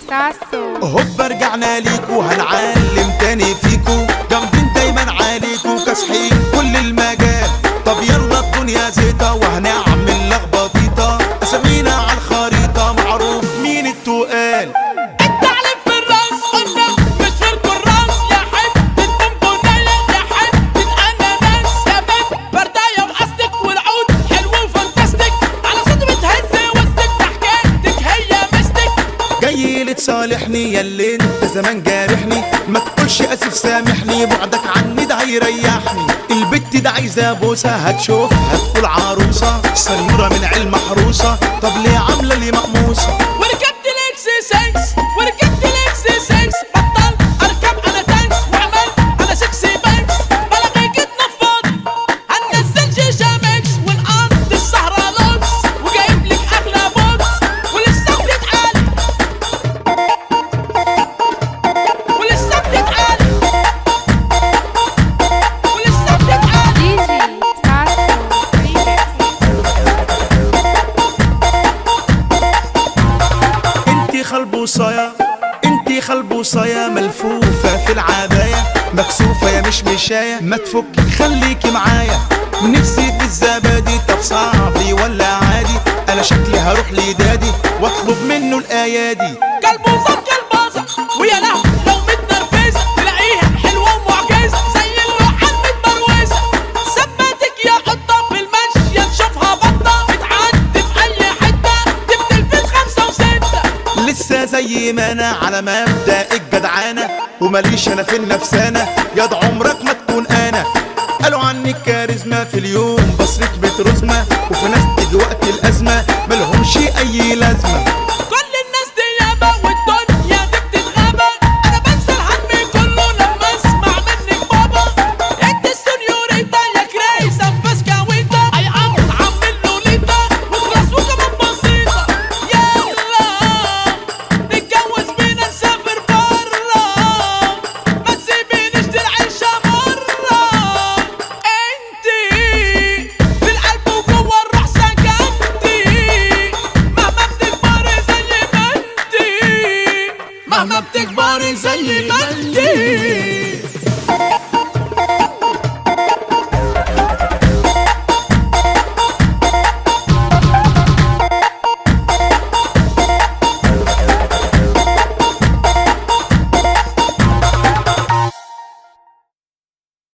ساسو هوب رجعنا ليكو هنعلم تاني فيكو جامدين دايما عليكو كاسحين كل المجال طب يلا الدنيا زيطة وهنعمل لخبطيطة اسامينا على الخريطة معروف مين التقال التعليم في الراس قلنا مش في الكراس يا حتة بونبونية يا حتة اناناس يا بنت برداية وقصدك والعود حلو وفانتاستيك على صوت بتهز وسط حكايتك هي مستك جاي لتصالحني يا اللي انت زمان جارحني ما تقولش اسف سامحني بعدك عني ده هيريحني البت ده عايزه بوسه هتشوف هتقول عروسه سنوره من علم محروسه طب ليه عامله لي مقموسه وركبت الاكس 6 وركبت الاكس 6 بطل اركب انا تانكس وعملت انا 6 بانكس بلغي جيت نفض هننزل شيشه ميكس ونقضي السهره لوكس وجايب لك اغلى بوكس ولسه بتتعالي ولسه بتتعالي ولسه بتتعالي دي جي ساسو ريميكس انتي خلبوصايا انتي خلبوصايا ملفوفة في العباية مكسوفة يا مش مشاية ما تفكي خليكي معايا نفسي في الزبادي طب صعبي ولا عادي انا شكلي هروح لدادي واطلب منه الايادي كلبوزة كلبازة ويا له لو متنرفزة تلاقيها حلوة ومعجزة زي اللوحة المتبروزة ثبتك يا قطة في المشي نشوفها بطة بتعدي في أي حتة تبدل في خمسة وستة لسه زي ما انا على مبدأ الجدعانة وماليش انا في النفسانة ياض عمرك ما تكون انا قالوا عني الكاريزما في اليوم بصرف بترزمة وفي ناس تيجي وقت الازمة ملهمش اي لازمة كل الناس دي يابا والدنيا دي بتتغابى أنا بنسى الهم كله لما أسمع منك بابا أنت السنيوريتا يا كريسة بسكاويتا أي عم عامل لوليتا وخلاص وكمان بسيطة يلا نتجوز بينا نسافر برا ما تسيبينيش العيشة مرة انتي في القلب وجوه الروح سكنتي مهما بتكبري زي ما انتي مهما بتكبري زي ما انتي